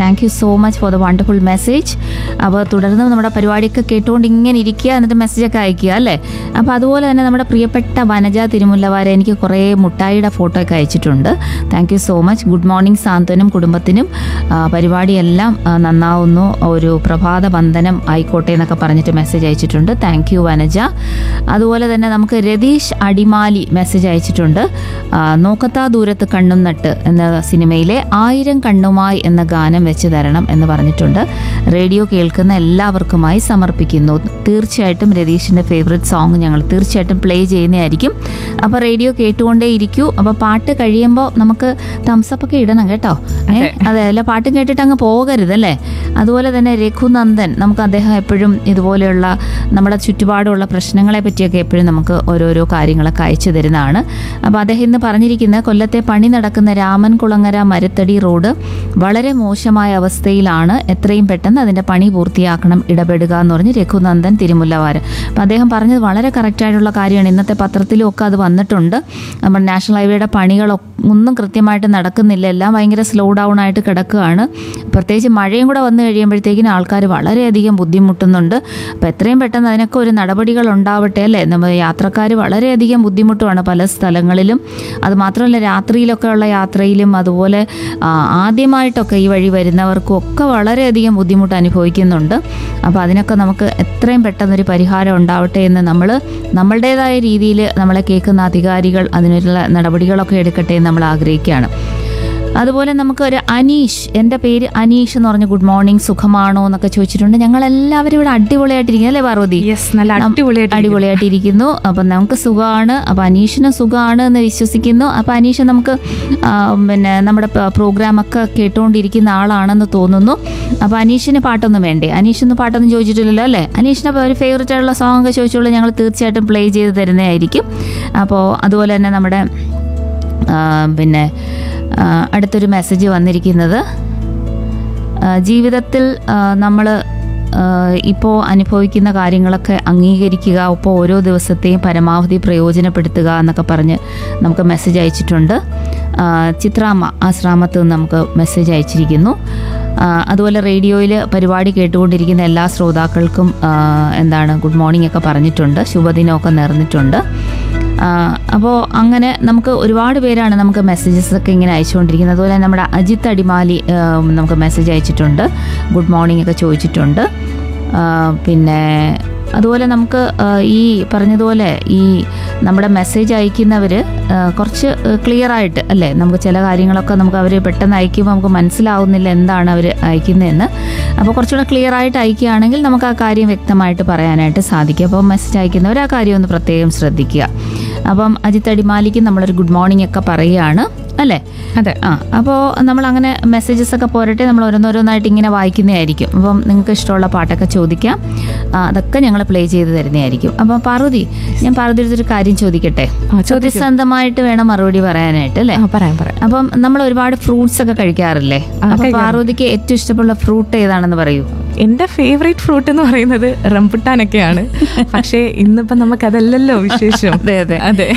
Thank you so much for the wonderful message അപ്പോൾ തുടർന്ന് നമ്മുടെ പരിപാടിയൊക്കെ കേട്ടുകൊണ്ട് ഇങ്ങനെ ഇരിക്കുക എന്നിട്ട് മെസ്സേജൊക്കെ അയക്കുക അല്ലേ അപ്പോൾ അതുപോലെ തന്നെ നമ്മുടെ പ്രിയപ്പെട്ട വനജ തിരുമുല്ലവാരെ എനിക്ക് കുറേ മുട്ടായിയുടെ ഫോട്ടോ ഒക്കെ അയച്ചിട്ടുണ്ട് thank you so much good morning സാന്ത്വനും കുടുംബത്തിനും ആ, പരിപാടിയെല്ലാം ആ, നന്നാവുന്നു ഒരു പ്രഭാത വന്ദനം ആയിക്കോട്ടെ എന്നൊക്കെ പറഞ്ഞിട്ട് മെസ്സേജ് അയച്ചിട്ടുണ്ട് താങ്ക് യു വനജ അതുപോലെ തന്നെ നമുക്ക് രതീഷ് അടിമാലി മെസ്സേജ് അയച്ചിട്ടുണ്ട് ആ, നോക്കത്താ ദൂരത്ത് കണ്ണും നട്ട് എന്ന സിനിമയിലെ ആയിരം കണ്ണുമായി എന്ന ഗാനം വെച്ച് തരണം എന്ന് പറഞ്ഞിട്ടുണ്ട് റേഡിയോ കേൾക്കുന്ന എല്ലാവർക്കുമായി സമർപ്പിക്കുന്നു തീർച്ചയായിട്ടും രതീഷിൻ്റെ ഫേവറേറ്റ് സോങ് ഞങ്ങൾ തീർച്ചയായിട്ടും പ്ലേ ചെയ്യുന്നതായിരിക്കും അപ്പോൾ റേഡിയോ കേട്ടുകൊണ്ടേ ഇരിക്കൂ അപ്പോൾ പാട്ട് കഴിയുമ്പോൾ നമുക്ക് തംസപ്പ് ഒക്കെ ഇടണം കേട്ടോ ഏ? അതെ അല്ല പാട്ട് കേട്ടിട്ട് അങ്ങ് പോകരുത് അല്ലേ അതുപോലെ തന്നെ രഘുനന്ദൻ നമുക്ക് അദ്ദേഹം എപ്പോഴും ഇതുപോലെയുള്ള നമ്മുടെ ചുറ്റുപാടുള്ള പ്രശ്നങ്ങളെ പറ്റിയൊക്കെ എപ്പോഴും നമുക്ക് ഓരോരോ കാര്യങ്ങളൊക്കെ അയച്ചു തരുന്നതാണ് അപ്പോൾ അദ്ദേഹം ഇന്ന് പറഞ്ഞിരിക്കുന്നത് കൊല്ലത്തെ പണി നടക്കുന്ന രാമൻ കുളങ്ങര മരത്തടി റോഡ് വളരെ മോശമായ അവസ്ഥയിലാണ് എത്രയും പെട്ടെന്ന് അതിൻ്റെ പണി പൂർത്തിയാക്കണം ഇടപെടുക എന്ന് പറഞ്ഞ് രഘുനന്ദൻ തിരുമുല്ലവാര് അപ്പോൾ അദ്ദേഹം പറഞ്ഞത് വളരെ കറക്റ്റായിട്ടുള്ള കാര്യമാണ് ഇന്നത്തെ പത്രത്തിലും ഒക്കെ അത് വന്നിട്ടുണ്ട് നമ്മുടെ നാഷണൽ ഹൈവേയുടെ പണികളൊക്കെ ഒന്നും കൃത്യമായിട്ട് നടക്കുന്നില്ല എല്ലാം ഭയങ്കര സ്ലോ ഡൗൺ ആയിട്ട് കിടക്കുകയാണ് പ്രത്യേകിച്ച് മഴയും കൂടെ വന്നു കഴിയുമ്പോഴത്തേക്കിനും ആൾക്കാർ വളരെയധികം ബുദ്ധിമുട്ടുന്നുണ്ട് അപ്പോൾ എത്രയും പെട്ടെന്ന് അതിനൊക്കെ ഒരു നടപടികൾ ഉണ്ടാവട്ടെ അല്ലേ നമ്മൾ യാത്രക്കാർ വളരെയധികം ബുദ്ധിമുട്ടുമാണ് പല സ്ഥലങ്ങളിലും അത് മാത്രമല്ല രാത്രിയിലൊക്കെ ഉള്ള യാത്രയിലും അതുപോലെ ആ, ആദ്യമായിട്ടൊക്കെ ഈ വഴി വരുന്നവർക്കും ഒക്കെ വളരെയധികം ബുദ്ധിമുട്ട് അനുഭവിക്കുന്നുണ്ട് അപ്പോൾ അതിനൊക്കെ നമുക്ക് എത്രയും പെട്ടെന്നൊരു പരിഹാരം ഉണ്ടാവട്ടെ എന്ന് നമ്മൾ നമ്മളുടേതായ രീതിയിൽ നമ്മളെ കേൾക്കുന്ന അധികാരികൾ അതിനുള്ള നടപടികളൊക്കെ എടുക്കട്ടെ എന്ന് നമ്മൾ ആഗ്രഹിക്കുകയാണ് അതുപോലെ നമുക്ക് ഒരു അനീഷ് എൻ്റെ പേര് അനീഷ് എന്ന് പറഞ്ഞ ഗുഡ് മോർണിംഗ് സുഖമാണോ എന്നൊക്കെ ചോദിച്ചിട്ടുണ്ട് ഞങ്ങൾ എല്ലാവരും ഇവിടെ അടിപൊളിയായിട്ടിരിക്കുന്നു അല്ലേ പാർവതി യെസ് നല്ല അടിപൊളിയായിട്ട് അടിപൊളിയായിട്ടിരിക്കുന്നു അപ്പം നമുക്ക് സുഖമാണ് അപ്പം അനീഷിന് സുഖമാണ് എന്ന് വിശ്വസിക്കുന്നു അപ്പം അനീഷ് നമുക്ക് ആ, പിന്നെ നമ്മുടെ പ്രോഗ്രാം ഒക്കെ കേട്ടുകൊണ്ടിരിക്കുന്ന ആളാണെന്ന് തോന്നുന്നു അപ്പം അനീഷിന് പാട്ടൊന്നും വേണ്ടേ അനീഷിന് പാട്ടൊന്നും ചോദിച്ചിട്ടില്ലല്ലോ അല്ലേ അനീഷിന് അപ്പോൾ ഒരു ഫേവററ്റ് ആയിട്ടുള്ള സോങ് ഒക്കെ ചോദിച്ചോളൂ ഞങ്ങൾ തീർച്ചയായിട്ടും പ്ലേ ചെയ്ത് തരുന്നതായിരിക്കും അപ്പോൾ അതുപോലെ തന്നെ നമ്മുടെ ആ, പിന്നെ ആ, അടുത്തൊരു മെസ്സേജ് വന്നിരിക്കുന്നത് ആ, ജീവിതത്തിൽ നമ്മൾ ഇപ്പോൾ അനുഭവിക്കുന്ന കാര്യങ്ങളൊക്കെ അംഗീകരിക്കുക ഒപ്പം ഓരോ ദിവസത്തെയും പരമാവധി പ്രയോജനപ്പെടുത്തുക എന്നൊക്കെ പറഞ്ഞ് നമുക്ക് മെസ്സേജ് അയച്ചിട്ടുണ്ട് ആ, ചിത്രാമ്മ ആശ്രാമത്ത് നിന്ന് നമുക്ക് മെസ്സേജ് അയച്ചിരിക്കുന്നു ആ, അതുപോലെ റേഡിയോയിൽ പരിപാടി കേട്ടുകൊണ്ടിരിക്കുന്ന എല്ലാ ശ്രോതാക്കൾക്കും ആ, എന്താണ് ഗുഡ് മോർണിംഗ് ഒക്കെ പറഞ്ഞിട്ടുണ്ട് ശുഭദിനമൊക്കെ നേർന്നിട്ടുണ്ട് അപ്പോൾ അങ്ങനെ നമുക്ക് ഒരുപാട് പേരാണ് നമുക്ക് മെസ്സേജസ് ഒക്കെ ഇങ്ങനെ അയച്ചുകൊണ്ടിരിക്കുന്നത് അതുപോലെ നമ്മുടെ അജിത്ത് അടിമാലി ആ, നമുക്ക് മെസ്സേജ് അയച്ചിട്ടുണ്ട് ഗുഡ് മോർണിംഗ് ഒക്കെ ചോദിച്ചിട്ടുണ്ട് ആ, പിന്നെ അതുപോലെ നമുക്ക് ആ, ഈ പറഞ്ഞതുപോലെ ഈ നമ്മുടെ മെസ്സേജ് അയക്കുന്നവർ കുറച്ച് ക്ലിയർ ആയിട്ട് അല്ലേ നമുക്ക് ചില കാര്യങ്ങളൊക്കെ നമുക്ക് അവർ പെട്ടെന്ന് അയക്കുമ്പോൾ നമുക്ക് മനസ്സിലാവുന്നില്ല എന്താണ് അവർ അയക്കുന്നതെന്ന് അപ്പോൾ കുറച്ചുകൂടെ ക്ലിയർ ആയിട്ട് അയക്കുകയാണെങ്കിൽ നമുക്ക് ആ കാര്യം വ്യക്തമായിട്ട് പറയാനായിട്ട് സാധിക്കും അപ്പോൾ മെസ്സേജ് അയക്കുന്നവർ ആ കാര്യം ഒന്ന് പ്രത്യേകം ശ്രദ്ധിക്കുക അപ്പം അജിത്ത് അടിമാലിക്ക് നമ്മളൊരു ഗുഡ് മോർണിംഗ് ഒക്കെ പറയുകയാണ് അല്ലേ അതെ ആ അപ്പോൾ നമ്മൾ അങ്ങനെ മെസ്സേജസ് ഒക്കെ പോരട്ടെ നമ്മൾ ഓരോന്നോരോന്നായിട്ട് ഇങ്ങനെ വായിക്കുന്നതായിരിക്കും അപ്പം നിങ്ങൾക്ക് ഇഷ്ടമുള്ള പാട്ടൊക്കെ ചോദിക്കാം ആ, അതൊക്കെ ഞങ്ങൾ പ്ലേ ചെയ്ത് തരുന്നതായിരിക്കും അപ്പം പാർവതി ഞാൻ പാർവതി ഒരു കാര്യം ചോദിക്കട്ടെ ആ, ചോദിക്കൂ. സത്യസന്ധമായിട്ട് വേണം മറുപടി പറയാനായിട്ട് അല്ലേ ആ പറയാം പറയാം അപ്പം നമ്മൾ ഒരുപാട് ഫ്രൂട്ട്സ് ഒക്കെ കഴിക്കാറില്ലേ ആ, അപ്പൊ കഴിക്കാറുണ്ട്. പാർവതിക്ക് ഏറ്റവും ഇഷ്ടമുള്ള ഫ്രൂട്ട് ഏതാണെന്ന് പറയൂ എന്റെ ഫേവറേറ്റ് ഫ്രൂട്ട് എന്ന് പറയുന്നത് റംബുട്ടാനൊക്കെയാണ് പക്ഷേ ഇന്നിപ്പോ നമുക്ക് അതല്ലല്ലോ വിശേഷം അതെ അതെ അതെ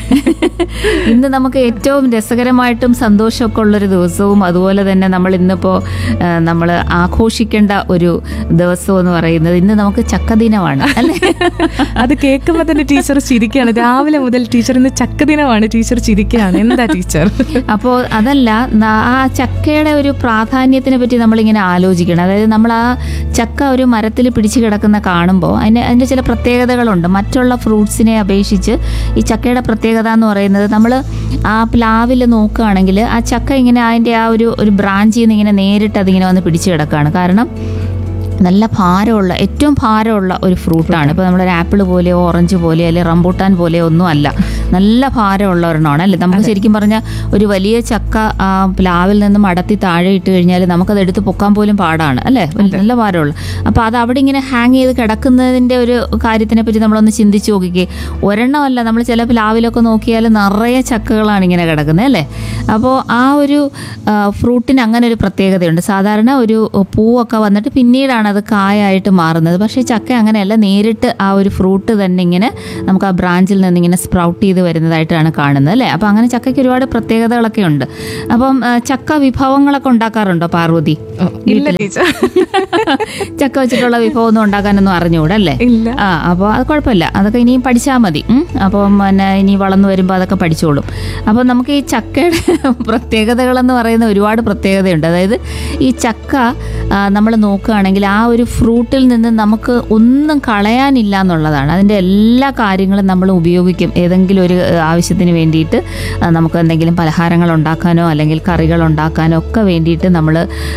ഇന്ന് നമുക്ക് ഏറ്റവും രസകരമായിട്ടും സന്തോഷമൊക്കെ ഉള്ളൊരു ദിവസവും അതുപോലെ തന്നെ നമ്മൾ ഇന്നിപ്പോൾ നമ്മൾ ആഘോഷിക്കേണ്ട ഒരു ദിവസം എന്ന് പറയുന്നത് ഇന്ന് നമുക്ക് ചക്കദിനമാണ് അല്ലേ അത് കേൾക്കുമ്പോ തന്നെ ടീച്ചർ ചിരിക്കുകയാണ് രാവിലെ മുതൽ ടീച്ചർ ഇന്ന് ചക്കദിനമാണ് ടീച്ചർ ചിരിക്കുകയാണ് എന്താ ടീച്ചർ അപ്പോൾ അതല്ല ന- ആ ചക്കയുടെ ഒരു പ്രാധാന്യത്തിനെ പറ്റി നമ്മളിങ്ങനെ ആലോചിക്കണം അതായത് നമ്മൾ ആ ചക്ക ഒരു മരത്തിൽ പിടിച്ച് കിടക്കുന്ന കാണുമ്പോൾ അതിന് അതിൻ്റെ ചില പ്രത്യേകതകളുണ്ട് മറ്റുള്ള ഫ്രൂട്ട്സിനെ അപേക്ഷിച്ച് ഈ ചക്കയുടെ പ്രത്യേകത എന്ന് പറയുന്നത് നമ്മൾ ആ പ്ലാവിൽ നോക്കുകയാണെങ്കിൽ ആ ചക്ക ഇങ്ങനെ അതിൻ്റെ ആ ഒരു ഒരു ബ്രാഞ്ചിൽ നിന്ന് ഇങ്ങനെ നേരിട്ട് അതിങ്ങനെ വന്ന് പിടിച്ച് കിടക്കുകയാണ് കാരണം നല്ല ഭാരമുള്ള ഏറ്റവും ഭാരമുള്ള ഒരു ഫ്രൂട്ടാണ് ഇപ്പോൾ നമ്മളൊരു ആപ്പിൾ പോലെയോ ഓറഞ്ച് പോലെയോ അല്ലെങ്കിൽ റംബൂട്ടാൻ പോലെയോ ഒന്നും അല്ല നല്ല ഭാരമുള്ള ഒരെണ്ണമാണ് അല്ലേ നമുക്ക് ശരിക്കും പറഞ്ഞാൽ ഒരു വലിയ ചക്ക ആ പ്ലാവിൽ നിന്നും അടത്തി താഴെ ഇട്ട് കഴിഞ്ഞാൽ നമുക്കത് എടുത്ത് പൊക്കാൻ പോലും പാടാണ് അല്ലേ നല്ല ഭാരമുള്ള അപ്പോൾ അത് അവിടെ ഇങ്ങനെ ഹാങ് ചെയ്ത് കിടക്കുന്നതിൻ്റെ ഒരു കാര്യത്തിനെ പറ്റി നമ്മളൊന്ന് ചിന്തിച്ച് നോക്കിക്കേ ഒരെണ്ണമല്ല നമ്മൾ ചില പ്ലാവിലൊക്കെ നോക്കിയാൽ നിറയെ ചക്കകളാണ് ഇങ്ങനെ കിടക്കുന്നത് അല്ലേ അപ്പോൾ ആ ഒരു ആ, ഫ്രൂട്ടിന് അങ്ങനെ ഒരു പ്രത്യേകതയുണ്ട് സാധാരണ ഒരു പൂവൊക്കെ വന്നിട്ട് പിന്നീടാണ് അത് കായായിട്ട് മാറുന്നത് പക്ഷേ ചക്ക അങ്ങനെയല്ല നേരിട്ട് ആ ഒരു ഫ്രൂട്ട് തന്നെ ഇങ്ങനെ നമുക്ക് ആ ബ്രാഞ്ചിൽ നിന്ന് ഇങ്ങനെ സ്പ്രൗട്ട് ചെയ്ത് വരുന്നതായിട്ടാണ് കാണുന്നത് അല്ലേ അപ്പോൾ അങ്ങനെ ചക്കയ്ക്ക് ഒരുപാട് പ്രത്യേകതകളൊക്കെ ഉണ്ട് അപ്പം ആ, ചക്ക വിഭവങ്ങളൊക്കെ ഉണ്ടാക്കാറുണ്ടോ പാർവതി ഇല്ല ടീച്ചർ ചക്ക വെച്ചിട്ടുള്ള വിഭവം ഒന്നും ഉണ്ടാക്കാനൊന്നും അറിഞ്ഞുകൂടാ അല്ലേ ഇല്ല ആ അപ്പോൾ അത് കുഴപ്പമില്ല അതൊക്കെ ഇനിയും പഠിച്ചാൽ മതി ഉം. അപ്പം പിന്നെ ഇനി വളർന്നു വരുമ്പോൾ അതൊക്കെ പഠിച്ചോളും അപ്പോൾ നമുക്ക് ഈ ചക്കയുടെ പ്രത്യേകതകളെന്ന് പറയുന്ന ഒരുപാട് പ്രത്യേകതയുണ്ട് അതായത് ഈ ചക്ക നമ്മൾ നോക്കുകയാണെങ്കിൽ ആ ഒരു ഫ്രൂട്ടിൽ നിന്ന് നമുക്ക് ഒന്നും കളയാനില്ല എന്നുള്ളതാണ് അതിൻ്റെ എല്ലാ കാര്യങ്ങളും നമ്മൾ ഉപയോഗിക്കും ഏതെങ്കിലും ഒരു ആ, ആവശ്യത്തിന് വേണ്ടിയിട്ട് ആ, നമുക്ക് എന്തെങ്കിലും പലഹാരങ്ങൾ ഉണ്ടാക്കാനോ അല്ലെങ്കിൽ കറികൾ ഉണ്ടാക്കാനോ ഒക്കെ വേണ്ടിയിട്ട് നമ്മൾ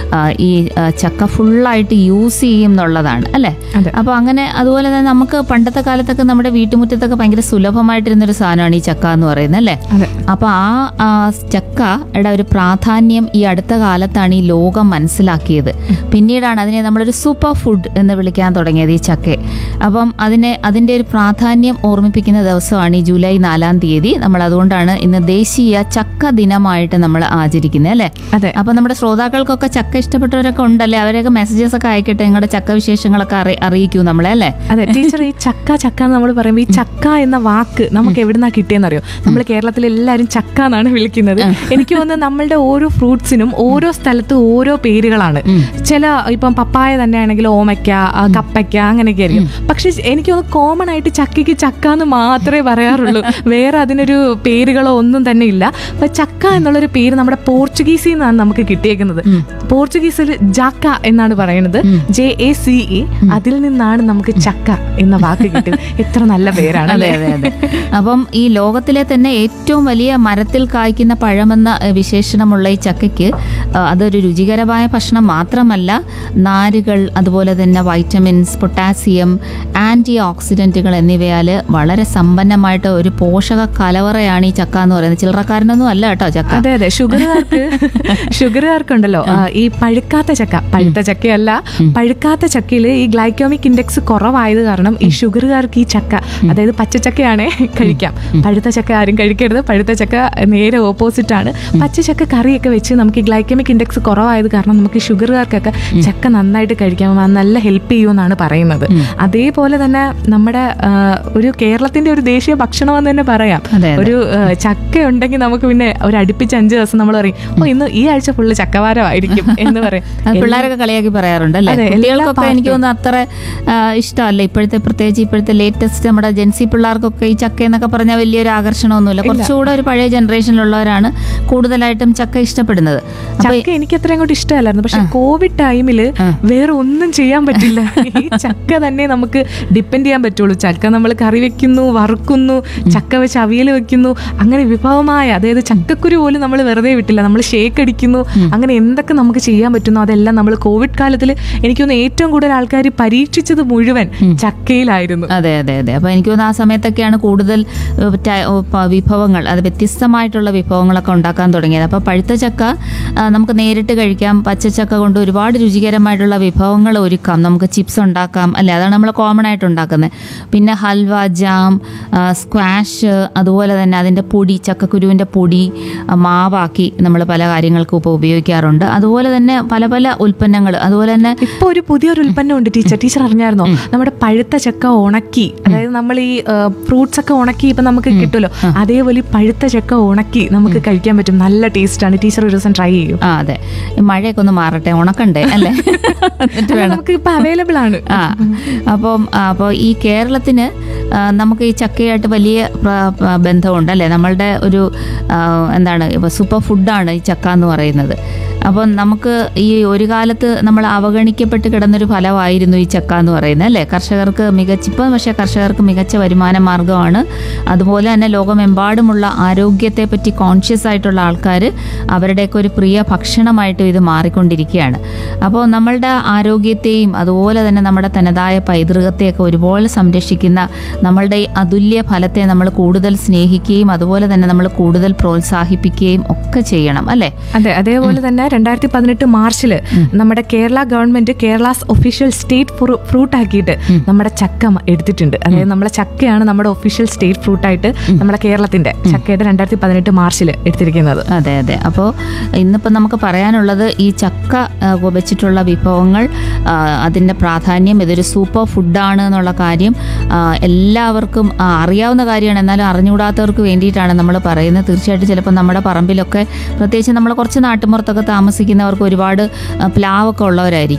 ഈ ആ, ചക്ക ഫുള്ളായിട്ട് യൂസ് ചെയ്യും എന്നുള്ളതാണ് അല്ലേ അതെ. അപ്പോൾ അങ്ങനെ അതുപോലെ തന്നെ നമുക്ക് പണ്ടത്തെ കാലത്തൊക്കെ നമ്മുടെ വീട്ടുമുറ്റത്തൊക്കെ ഭയങ്കര സുലഭമായിട്ടിരുന്നൊരു സാധനമാണ് ഈ ചക്ക എന്ന് പറയുന്നത് അല്ലേ അതെ അപ്പോൾ ആ ആ ചക്കയുടെ ഒരു പ്രാധാന്യം ഈ അടുത്ത കാലത്താണ് ഈ ലോകം മനസ്സിലാക്കിയത് പിന്നീടാണ് അതിനെ നമ്മളൊരു സൂപ്പർ ഫുഡ് എന്ന് വിളിക്കാൻ തുടങ്ങിയത് ഈ ചക്കയെ അപ്പം അതിനെ അതിൻ്റെ ഒരു പ്രാധാന്യം ഓർമ്മിപ്പിക്കുന്ന ദിവസമാണ് ഈ ജൂലൈ നാലാം തീയതി നമ്മൾ അതുകൊണ്ടാണ് ഇന്ന് ദേശീയ ചക്ക ദിനമായിട്ട് നമ്മൾ ആചരിക്കുന്നത് അല്ലേ അതെ അപ്പോൾ നമ്മുടെ ശ്രോതാക്കൾക്കൊക്കെ ചക്ക ഇഷ്ടപ്പെട്ടവരൊക്കെ ഉണ്ടല്ലേ അവരെയൊക്കെ മെസ്സേജസ് ഒക്കെ അയക്കട്ടെ നിങ്ങളുടെ ചക്ക വിശേഷങ്ങളൊക്കെ അറി അറിയിക്കൂ നമ്മളെ അല്ലേ അതെ ടീച്ചർ ഈ ചക്ക ചക്ക എന്ന് നമ്മൾ പറയുമ്പോൾ ഈ ചക്ക എന്ന വാക്ക് നമുക്ക് എവിടുന്നാ കിട്ടിയെന്നറിയോ നമ്മൾ കേരളത്തിൽ എല്ലാവരും ചക്ക എന്നാണ് വിളിക്കുന്നത് എനിക്ക് തോന്നുന്നത് നമ്മളുടെ ഓരോ ഫ്രൂട്ട്സിനും ഓരോ സ്ഥലത്ത് ഓരോ പേരുകളാണ് ചില ഇപ്പം പപ്പായ തന്നെ ആണെങ്കിൽ ഓമയ്ക്ക ആ, കപ്പയ്ക്ക അങ്ങനെയൊക്കെ ആയിരിക്കും പക്ഷെ എനിക്ക് തോന്നുന്നു കോമൺ ആയിട്ട് ചക്കയ്ക്ക് ചക്ക എന്ന് മാത്രമേ പറയാറുള്ളൂ വേറെ അതിനൊരു പേരുകളോ ഒന്നും തന്നെ ഇല്ല അപ്പൊ ചക്ക എന്നുള്ളൊരു പേര് നമ്മുടെ പോർച്ചുഗീസിൽ നിന്നാണ് നമുക്ക് കിട്ടിയേക്കുന്നത് പോർച്ചുഗീസിൽ ജാക്ക എന്നാണ് പറയുന്നത് ജെ എ സി ഇ അതിൽ നിന്നാണ് നമുക്ക് ചക്ക എന്ന വാക്ക് കിട്ടിയത് എത്ര നല്ല പേരാണ് അതെ അല്ലേ അതെ അതെ അപ്പം ഈ ലോകത്തിലെ തന്നെ ഏറ്റവും വലിയ മരത്തിൽ കായ്ക്കുന്ന പഴമെന്ന ഏഹ്, വിശേഷണമുള്ള ഈ ചക്കയ്ക്ക് ആ, അതൊരു രുചികരമായ ഭക്ഷണം മാത്രമല്ല നാരുകൾ അതുപോലെ തന്നെ വൈറ്റമിൻസ് പൊട്ടാസ്യം ആൻറ്റി ഓക്സിഡൻറ്റുകൾ എന്നിവയാൽ വളരെ സമ്പന്നമായിട്ട് ഒരു പോഷക കലവറയാണ് ഈ ചക്ക എന്ന് പറയുന്നത് ചില്ലറക്കാരനൊന്നും അല്ല കേട്ടോ ചക്ക അതെ അതെ ഷുഗറുകാർക്ക് ഷുഗറുകാർക്കുണ്ടല്ലോ ആ, ഈ പഴുക്കാത്ത ചക്ക പഴുത്ത ചക്കയല്ല പഴുക്കാത്ത ചക്കയിൽ ഈ ഗ്ലൈക്കോമിക് ഇൻഡെക്സ് കുറവായത് കാരണം ഈ ഷുഗറുകാർക്ക് ഈ ചക്ക അതായത് പച്ചച്ചക്കയാണേ കഴിക്കാം പഴുത്ത ചക്ക ആരും കഴിക്കരുത് പഴുത്ത ചക്ക നേരെ ഓപ്പോസിറ്റ് ആണ് പച്ചച്ചക്ക കറിയൊക്കെ വെച്ച് നമുക്ക് ഈ ഗ്ലൈക്കമിക് ഇൻഡെക്സ് കുറവായത് കാരണം നമുക്ക് ഈ ഷുഗറുകാർക്കൊക്കെ ചക്ക നന്നായിട്ട് കഴിക്കാം അത് നല്ല ഹെൽപ്പ് ചെയ്യുമെന്നാണ് പറയുന്നത് അതേപോലെ തന്നെ നമ്മുടെ ആ, ഒരു കേരളത്തിന്റെ ഒരു ദേശീയ ഭക്ഷണം എന്ന് തന്നെ പറയാം അതെ, അതെ. ഒരു ആ, ചക്ക ഉണ്ടെങ്കിൽ നമുക്ക് പിന്നെ ഒരു അടുപ്പിച്ച് അഞ്ച് ദിവസം നമ്മൾ പറയും ഓ ഇന്ന് ഈ ആഴ്ച ഫുള്ള് ചക്കവാരമായിരിക്കും എന്ന് പറയും അത് പിള്ളേരൊക്കെ കളിയാക്കി പറയാറുണ്ട് അല്ലേ അതെ, എല്ലാ കുട്ടികൾക്കൊക്കെ എനിക്ക് തോന്നുന്നു അത്ര ആ, ഇഷ്ടമല്ല ഇപ്പോഴത്തെ പ്രത്യേകിച്ച് ഇപ്പോഴത്തെ ലേറ്റസ്റ്റ് നമ്മുടെ ജെൻസി പിള്ളേർക്കൊക്കെ ഈ ചക്ക എന്നൊക്കെ പറഞ്ഞാൽ വലിയൊരു ആകർഷണമൊന്നുമില്ല കുറച്ചുകൂടെ ഒരു പഴയ ജനറേഷനിലുള്ളവരാണ് കൂടുതലായിട്ടും ചക്ക ഇഷ്ടപ്പെടുന്നത് അപ്പൊ ചക്ക എനിക്ക് അത്ര അങ്ങോട്ട് ഇഷ്ടമല്ലായിരുന്നു പക്ഷെ കോവിഡ് ടൈമില് വേറെ ഒന്നും ചെയ്യാൻ പറ്റില്ല ഈ ചക്ക തന്നെ നമുക്ക് ഡിപ്പെൻഡ് ചെയ്യാൻ പറ്റുള്ളൂ ചക്ക നമ്മൾ കറി വെക്കുന്നു വറുക്കുന്നു ചക്ക വെച്ച് അവിയൽ വെക്കുന്നു അങ്ങനെ വിഭവമായ അതായത് ചക്കക്കുരു പോലും നമ്മൾ വെറുതെ വിട്ടില്ല നമ്മൾ ഷേക്ക് അടിക്കുന്നു അങ്ങനെ എന്തൊക്കെ നമുക്ക് ചെയ്യാൻ പറ്റുന്നു അതെല്ലാം നമ്മൾ കോവിഡ് കാലത്തിൽ എനിക്കൊന്ന് ഏറ്റവും കൂടുതൽ ആൾക്കാർ പരീക്ഷിച്ചത് മുഴുവൻ ചക്കയിലായിരുന്നു അതെ അതെ അതെ അപ്പോൾ എനിക്ക് തോന്നുന്നു ആ സമയത്തൊക്കെയാണ് കൂടുതൽ ഏഹ്, ട- ഓ, പ- വിഭവങ്ങൾ അത് വ്യത്യസ്തമായിട്ടുള്ള വിഭവങ്ങളൊക്കെ ഉണ്ടാക്കാൻ തുടങ്ങിയത് അപ്പോൾ പഴുത്ത ചക്ക ആ, നമുക്ക് നേരിട്ട് കഴിക്കാം പച്ചച്ചക്ക കൊണ്ട് ഒരുപാട് രുചികരമായിട്ടുള്ള വിഭവങ്ങൾ ഒരുക്കാം നമുക്ക് ചിപ്സ് ഉണ്ടാക്കാം അല്ലേ അതാണ് നമ്മൾ കോമൺ ആയിട്ട് ഉണ്ടാക്കുന്നത് പിന്നെ ഹൽവ ജാം ആ, സ്ക്വാഷ് അതുപോലെ തന്നെ അതിൻ്റെ പൊടി ചക്കക്കുരുവിൻ്റെ പൊടി ആ, മാവാക്കി നമ്മൾ പല കാര്യങ്ങൾക്കും ഇപ്പോൾ ഉപയോഗിക്കാറുണ്ട് അതുപോലെ തന്നെ പല പല ഉൽപ്പന്നങ്ങൾ അതുപോലെ തന്നെ ഇപ്പൊ ഒരു പുതിയൊരു ഉൽപ്പന്നം ഉണ്ട് ടീച്ചർ ടീച്ചർ അറിഞ്ഞായിരുന്നോ നമ്മുടെ പഴുത്ത ചക്ക ഉണക്കി അതായത് നമ്മൾ ഈ ഫ്രൂട്ട്സ് ഒക്കെ ഉണക്കി ഇപ്പൊ നമുക്ക് കിട്ടുമല്ലോ അതേപോലെ ഈ പഴുത്ത ചക്ക ഉണക്കി നമുക്ക് കഴിക്കാൻ പറ്റും നല്ല ടേസ്റ്റ് ആണ് ടീച്ചർ ഒരു ദിവസം ട്രൈ ചെയ്യും ആ അതെ ഈ മഴയൊക്കെ ഒന്ന് മാറട്ടെ ഉണക്കണ്ടേ അല്ലേ എന്നിട്ട് അത് വേണം നമുക്ക് ഇപ്പൊ അവൈലബിൾ ആണ് ആ അപ്പം അപ്പോൾ ഈ കേരളത്തിന് ആ, നമുക്ക് ഈ ചക്കയായിട്ട് വലിയ പ്ര- പ്ര- ബന്ധമുണ്ട് അല്ലേ നമ്മളുടെ ഒരു ആ, എന്താണ് ഇപ്പോൾ സൂപ്പർ ഫുഡാണ് ഈ ചക്ക എന്ന് പറയുന്നത് അപ്പം നമുക്ക് ഈ ഒരു കാലത്ത് നമ്മൾ അവഗണിക്കപ്പെട്ട് കിടന്നൊരു ഫലമായിരുന്നു ഈ ചക്ക എന്ന് പറയുന്നത് അല്ലേ കർഷകർക്ക് മികച്ച ഇപ്പം പക്ഷേ കർഷകർക്ക് മികച്ച വരുമാന മാർഗ്ഗമാണ് അതുപോലെ തന്നെ ലോകമെമ്പാടുമുള്ള ആരോഗ്യത്തെ പറ്റി കോൺഷ്യസ് ആയിട്ടുള്ള ആൾക്കാർ അവരുടെയൊക്കെ ഒരു പ്രിയ ഭക്ഷണമായിട്ടും ഇത് മാറിക്കൊണ്ടിരിക്കുകയാണ് അപ്പോൾ നമ്മളുടെ ആരോഗ്യത്തെയും അതുപോലെ തന്നെ നമ്മുടെ തനതായ പൈതൃകത്തെയൊക്കെ ഒരുപോലെ സംരക്ഷിക്കുന്ന നമ്മളുടെ ഈ അതുല്യ ഫലത്തെ നമ്മൾ കൂടുതൽ സ്നേഹിക്കുകയും അതുപോലെ തന്നെ നമ്മൾ കൂടുതൽ പ്രോത്സാഹിപ്പിക്കുകയും ഒക്കെ ചെയ്യണം അല്ലേ അതെ അതേപോലെ തന്നെ രണ്ടായിരത്തി പതിനെട്ട് മാർച്ചില് നമ്മുടെ Kerala government Kerala's official state fruit ആക്കിയിട്ട് നമ്മുടെ ചക്ക മ- എടുത്തിട്ടുണ്ട് അതായത് നമ്മുടെ ചക്കയാണ് നമ്മുടെ ഒഫീഷ്യൽ സ്റ്റേറ്റ് ഫ്രൂട്ട് ആയിട്ട് നമ്മുടെ കേരളത്തിന്റെ ചക്കയുടെ രണ്ടായിരത്തി പതിനെട്ട് മാർച്ചിൽ എടുത്തിരിക്കുന്നത് അതെ അതെ അപ്പോൾ ഇന്നിപ്പോൾ നമുക്ക് പറയാനുള്ളത് ഈ ചക്ക ആ, വെച്ചിട്ടുള്ള വിഭവങ്ങൾ ആ, അതിൻ്റെ പ്രാധാന്യം ഇതൊരു സൂപ്പർ ഫുഡാണ് എന്നുള്ള കാര്യം ആ, എല്ലാവർക്കും ആ, അറിയാവുന്ന കാര്യമാണ് എന്നാലും അറിഞ്ഞുകൂടാത്തവർക്ക് വേണ്ടിയിട്ടാണ് നമ്മൾ പറയുന്നത് തീർച്ചയായിട്ടും ചിലപ്പോൾ നമ്മുടെ പറമ്പിലൊക്കെ പ്രത്യേകിച്ച് നമ്മൾ കുറച്ച് നാട്ടുമ്പുറത്തൊക്കെ താമസിക്കുന്നവർക്ക് ഒരുപാട് ആ, പ്ലാവൊക്കെ ഉള്ളവരായിരിക്കും